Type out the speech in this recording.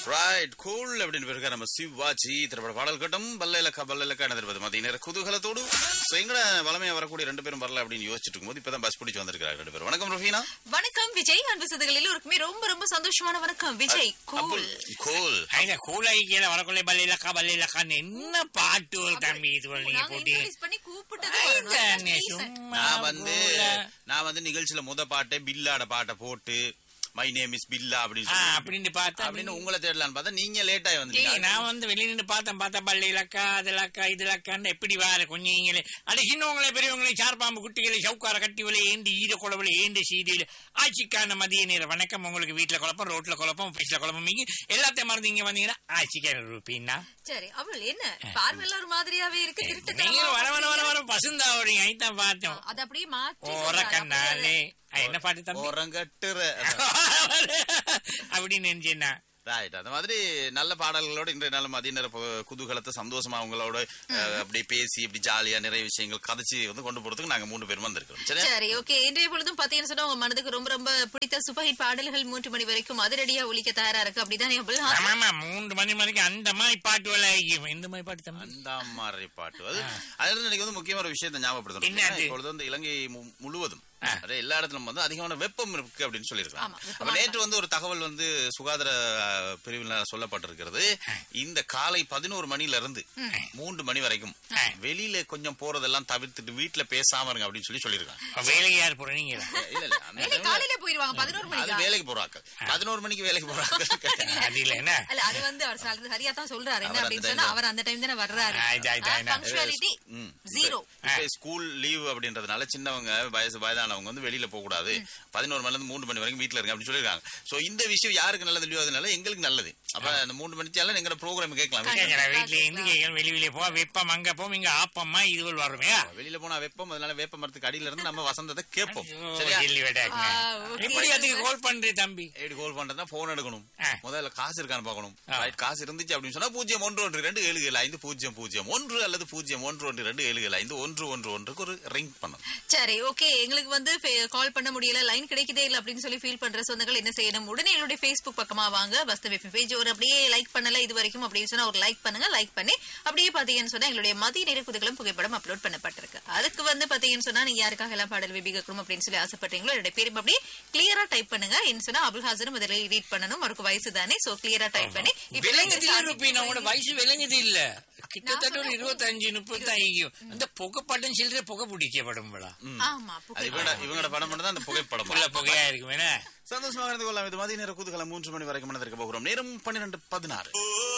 Right cool அப்படின்னு பேருக்க நம்ம சிவாஜி திரைப்பட பாடல் கட்டம் பல்ல இலக்கா பல்ல இலக்கா என்ன மதிய நேர குதூகலத்தோடு So, எங்கட வளமையா வரக்கூடிய ரெண்டு பேரும் வரல அப்படின்னு யோசிச்சுட்டு இருக்கும்போது இப்பதான் பஸ் பிடிச்சு வந்திருக்காங்க ரெண்டு பேரும் வணக்கம் ரஃபீனா வணக்கம் விஜய் அன்பு சதுகள் எல்லோருக்குமே ரொம்ப ரொம்ப சந்தோஷமான வணக்கம் விஜய் கூல் கூல் ஐயா கூலாய் கீழே வரக்குள்ள பல்லிலக்கா பல்லிலக்கான்னு என்ன பாட்டு ஒரு தம்பி இது நீங்க நாங்க போட்டு introduce பண்ணி கூப்பிட்டது ஐயா, வரணும். நீ Please. சும்மா நான் வந்து கூலா. நான் வந்து நிகழ்ச்சியில முத பாட்டை பில்லாட பாட்டை போட்டு மை நேம் இஸ் பில்லா அப்படின்னு ஆ, சொல்லி அப்படின்னு பார்த்தா அப்படின்னு உங்களை தேடலான்னு பார்த்தா நீங்க லேட் ஆகி ஏய், வந்தீங்க நான் வந்து வெளிய நின்று பார்த்தேன் பார்த்தா பள்ளி இலக்கா அது இலக்கா இது இலக்கான்னு எப்படி வார கொஞ்சம் நீங்களே அது சின்னவங்களே பெரியவங்களே சார்பாம்பு குட்டிகளை சவுக்கார கட்டி விலை ஏந்தி ஈர குழவுல ஏந்தி சீதியில் ஆட்சிக்கான மதிய நேர வணக்கம் உங்களுக்கு வீட்டுல குழப்பம் ரோட்ல குழப்பம் ஆபீஸ்ல குழப்பம் நீங்க எல்லாத்தையும் மறந்து இங்க வந்தீங்கன்னா ஆட்சிக்கான ரூபின்னா சரி அவள் என்ன பார்வையில ஒரு மாதிரியாவே இருக்கு நீங்க திருட்டு வர வர வர வர பசுந்தாவறீங்க ஐத்தான் பார்த்தோம் அது அப்படியே மாற்றி ஓர சொல்றாரு. கண்ணாலே ஆ, என்ன பாட்டு தம்பி ஓரங்கட்டுற அப்படின்னு நினைச்சேன்னா ரைட் அந்த மாதிரி நல்ல பாடல்களோட இன்றைய நாள் மதிய நேர பு- குதூகலத்தை சந்தோஷமா அவங்களோட அஹ், அப்படி பேசி இப்படி ஜாலியா நிறைய விஷயங்கள் கதைச்சு வந்து கொண்டு போறதுக்கு நாங்க மூணு பேரும் வந்திருக்கிறோம் சரியா சரி ஓகே இன்றைய பொழுதும் பாத்தீங்கன்னு சொன்னா உங்க மனதுக்கு ரொம்ப ரொம்ப பிடித்த சூப்பர் ஹிட் பாடல்கள் மூன்று மணி வரைக்கும் அதிரடியா ஒலிக்க தயாரா இருக்கு அப்படிதான் அபுல் ஹாசன் ஆமாமா மூன்று மணி வரைக்கும் அந்த மாதிரி பாட்டு வேலை இந்த மாதிரி பாட்டு தம்பி அந்த மாதிரி பாட்டு அது அதுல எனக்கு வந்து முக்கியமான ஒரு விஷயத்தை ஞாபகப்படுத்தணும் என்ன அது? ஏன்னா, இப்பொழுது வந்து இலங்கை மு- முழுவதும் அதே எல்லா இடத்துலயும் வந்து அதிகமான வெப்பம் இருக்கு அப்படின்னு சொல்லியிருக்காங்க ஆமா, வெப்பமா அப்ப நேற்று வந்து ஒரு தகவல் வந்து சுகாதார அஹ், பிரிவில் சொல்லப்பட்டிருக்கிறது இந்த காலை பதினோரு மணில இருந்து மூன்று மணி வரைக்கும் வெளியில கொஞ்சம் போறதெல்லாம் தவிர்த்துட்டு வீட்டுல பேசாம இருங்க அப்படின்னு சொல்லி சொல்லியிருக்காங்க வேலைக்கு யார் போற நீங்க இல்ல இல்ல அந்த இல்ல, time ல- காலையில போயிருவாங்க பதினோரு அது மணிக்கு வேலைக்கு போறாங்க பதினோரு மணிக்கு வேலைக்கு போறாங்க அது இல்ல என்ன அல்ல அது வந்து அவர் சொல்றது சரியா தான் சொல்றாரு என்ன அவர் அப்படின்னு அந்த சொன்னா time அவர் அந்த டைம் தானே வர்றாரு ஆயிட்டு, ஆயிட்டு, ஆயிட்டு. பங்க்சுவாலிட்டி ம். ஜீரோ இப்ப ஸ்கூல் லீவ் அப்படின்றதுனால சின்னவங்க வயசு வயதானவங்க வந்து வெளியில போக கூடாது பதினோரு மணில இருந்து மூணு மணி வரைக்கும் வீட்டுல இருங்க அப்படின்னு சொல்லிருக்காங்க சோ இந்த விஷயம் யாருக்கு நல்லது இல்லையோ அதனால எங்களுக்கு நல்லது அப்ப அந்த மூணு மணித்தால எங்க ப்ரோக்ராம் கேட்கலாம் கேட்கல வீட்டுல இருந்து கேட்கல வெளி வெளியே போ வெப்பம் அங்க போ இங்க ஆப்பம்மா இதுவள் வருமே வெளியில போனா வெப்பம் அதனால வேப்ப மரத்துக்கு அடியில இருந்து நம்ம வசந்தத்தை கேட்போம் ஐயோ, சரியா ஜெல்லி வேட்டாக்குங்க. ஆ, okay. எப்படி அதுக்கு கால் பண்றே தம்பி எப்படி கோல் பண்றதுனா போன் எடுக்கணும் ஆ. முதல்ல காசு இருக்கான்னு பார்க்கணும் ஆ. ரைட் காசு இருந்துச்சு அப்படின்னு சொன்னா பூஜ்ஜியம் ஒன்று ஒன்று ரெண்டு ஏழு ஏழு ஐந்து பூஜ்ஜியம் பூஜ்ஜியம் ஒன்று அல்லது பூஜ்ஜியம் ஒன்று ஒன்று ரெண்டு ஏழு ஏழு ஐந்து ஒன்று ஒன்று ஒன்றுக்கு ஒரு ரிங் பண்ணணும் சரி ஓகே எங்களுக்கு வந்து கால் பண்ண முடியல லைன் கிடைக்குதே இல்ல அப்படின்னு சொல்லி ஃபீல் பண்ற சொந்தங்கள் என்ன செய்யணும் உடனே எங்களுடைய Facebook பக்கமா வாங்க பஸ்தம் பேஜ் ஒரு அப்படியே லைக் பண்ணல இது வரைக்கும் அப்படின்னு சொன்னா ஒரு லைக் பண்ணுங்க லைக் பண்ணி அப்படியே பாத்தீங்கன்னு சொன்னா எங்களுடைய மதிய நேர குதுகளும் புகைப்படம் அப்லோட் பண்ணப்பட்டிருக்கு அதுக்கு வந்து பாத்தீங்கன்னு சொன்னா நீங்க யாருக்காக எல்லாம் பாடல் விபி கேட்கணும் அப்படின்னு சொல்லி ஆசைப்பட்டீங்களோ என்னுடைய பேரும் அப்படியே கிளியரா டைப் பண்ணுங்க என்ன சொன்னா அபுல் ஹாசனும் அதில் ரீட் பண்ணணும் அவருக்கு வயசு தானே சோ கிளியரா டைப் பண்ணி இப்ப விளங்குது இல்ல நீங்க ரூபி நம்மளோட வயசு விளங்குது இல்ல கிட்டத்தட்ட ஒரு இருபத்தஞ்சு முப்பத்தி ஐயும் அந்த புகைப்படம் சில்லற புகை பிடிக்கப்படும் போல ஆமா அது இவங்க இவங்களோட படம் மட்டும் தான் அந்த புகைப்படம் உள்ள புகையா இருக்கும் என்ன சந்தோஷமாக இருந்து கொள்ளலாம் இது மதிய நேர குதூகலம் மூன்று மணி வரைக்கும் நடந்திருக்க போகிறோம் நேரம் பன்னிரெண்டு பதினாறு